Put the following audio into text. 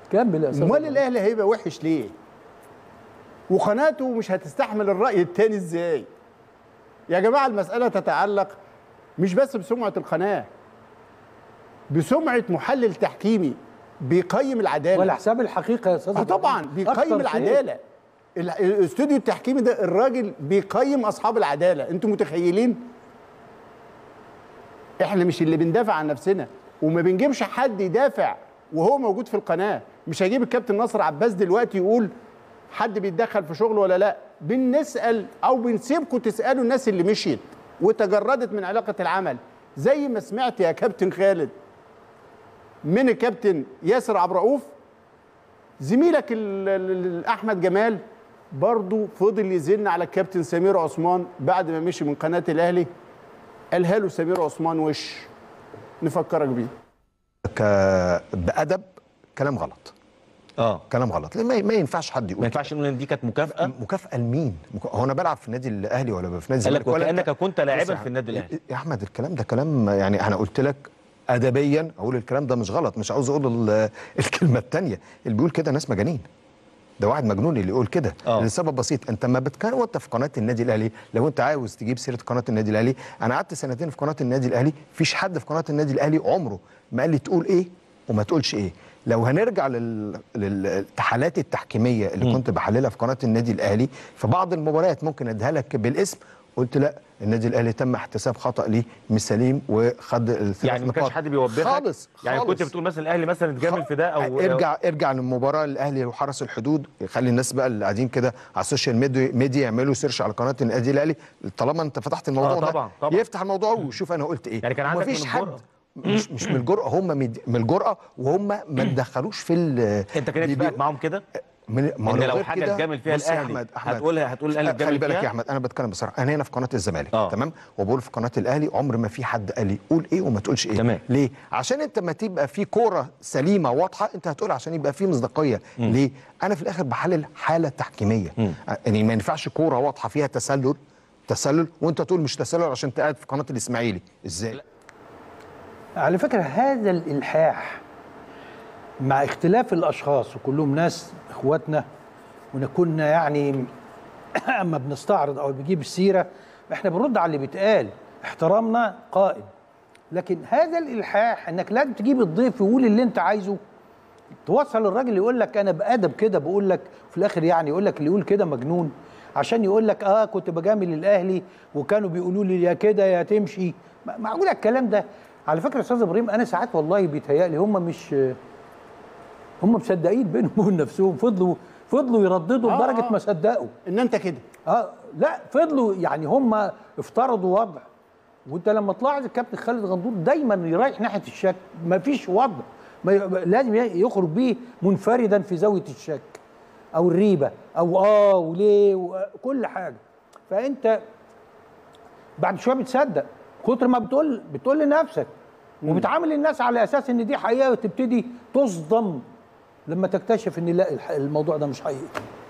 كمل يا استاذ امال إبراهيم. الاهلي هيبقى وحش ليه وقناته مش هتستحمل الراي التاني ازاي يا جماعه المساله تتعلق مش بس بسمعه القناه بسمعه محلل تحكيمي بيقيم العداله ولا حساب الحقيقه يا استاذ اه إبراهيم. طبعا أكتر بيقيم شيء. العداله ال- الاستوديو التحكيمي ده الراجل بيقيم اصحاب العداله انتوا متخيلين احنا مش اللي بندافع عن نفسنا وما بنجيبش حد يدافع وهو موجود في القناه مش هجيب الكابتن نصر عباس دلوقتي يقول حد بيتدخل في شغله ولا لا بنسال او بنسيبكم تسالوا الناس اللي مشيت وتجردت من علاقه العمل زي ما سمعت يا كابتن خالد من الكابتن ياسر عبد الرؤوف زميلك ال- ال- ال- احمد جمال برضه فضل يزن على الكابتن سمير عثمان بعد ما مشي من قناه الاهلي قالها له سمير عثمان وش نفكرك بيه ك- بادب كلام غلط اه كلام غلط ليه ما ما ينفعش حد يقول ما ينفعش نقول ان دي كانت مكافاه كده. مكافاه لمين مك- هو انا بلعب في النادي الاهلي ولا في نادي قال لك الزمالك ولا وكانك كنت بص لاعبا يا في النادي الاهلي يا احمد الكلام ده كلام يعني انا قلت لك ادبيا اقول الكلام ده مش غلط مش عاوز اقول ال- الكلمه الثانيه اللي بيقول كده ناس مجانين ده واحد مجنون اللي يقول كده آه. لسبب بسيط انت ما بتكلم وانت في قناه النادي الاهلي لو انت عاوز تجيب سيره قناه النادي الاهلي انا قعدت سنتين في قناه النادي الاهلي فيش حد في قناه النادي الاهلي عمره ما قال لي تقول ايه وما تقولش ايه لو هنرجع لل... للتحالات التحكيميه اللي كنت بحللها في قناه النادي الاهلي في بعض المباريات ممكن اديها لك بالاسم قلت لا النادي الاهلي تم احتساب خطا ليه مش سليم وخد الثلاث يعني ما كانش نقاط. حد بيوبخك خالص يعني خالص. كنت بتقول مثلا الاهلي مثلا اتجامل في ده او ارجع ارجع للمباراه الاهلي وحرس الحدود خلي الناس بقى اللي قاعدين كده على السوشيال ميديا ميديا يعملوا سيرش على قناه النادي الاهلي طالما انت فتحت الموضوع آه، ده طبعاً، طبعاً. يفتح الموضوع ويشوف انا قلت ايه يعني كان عندك ومفيش من حد الجرأة. مش مش من الجرأه هم مد- من الجرأه وهم ما اتدخلوش في ال انت كده بي- اتفقت معاهم كده من ما ان هو لو غير حاجه كده- اتجامل فيها بص يا الاهلي أحمد- أحمد، هتقولها هتقول الاهلي خلي اتجامل بالك فيها يا احمد انا بتكلم بصراحه انا هنا في قناه الزمالك آه. تمام وبقول في قناه الاهلي عمر ما في حد قال لي قول ايه وما تقولش ايه تمام. ليه عشان انت ما تبقى في كوره سليمه واضحه انت هتقول عشان يبقى في مصداقيه ليه انا في الاخر بحلل حاله تحكيميه يعني ما ينفعش كوره واضحه فيها تسلل تسلل وانت تقول مش تسلل عشان انت قاعد في قناه الاسماعيلي ازاي على فكرة هذا الإلحاح مع اختلاف الأشخاص وكلهم ناس إخواتنا ونكون يعني أما بنستعرض أو بنجيب السيرة إحنا بنرد على اللي بيتقال احترامنا قائم لكن هذا الإلحاح إنك لازم تجيب الضيف يقول اللي أنت عايزه توصل الراجل يقول لك أنا بأدب كده بقول لك في الآخر يعني يقول لك اللي يقول كده مجنون عشان يقول لك اه كنت بجامل الاهلي وكانوا بيقولوا لي يا كده يا تمشي ما- معقول الكلام ده على فكره يا استاذ ابراهيم انا ساعات والله بيتهيألي هم مش هم مصدقين بينهم وبين نفسهم فضلوا فضلوا يرددوا آه، لدرجه آه. ما صدقوا ان انت كده اه لا فضلوا يعني هم افترضوا وضع وانت لما تلاحظ الكابتن خالد غندور دايما يرايح ناحيه الشك ما فيش وضع ما ي- لازم ي- يخرج بيه منفردا في زاويه الشك او الريبه او اه وليه وكل حاجه فانت بعد شويه بتصدق كتر ما بتقول بتقول لنفسك وبتعامل الناس على اساس ان دي حقيقه وتبتدي تصدم لما تكتشف ان لا الح- الموضوع ده مش حقيقي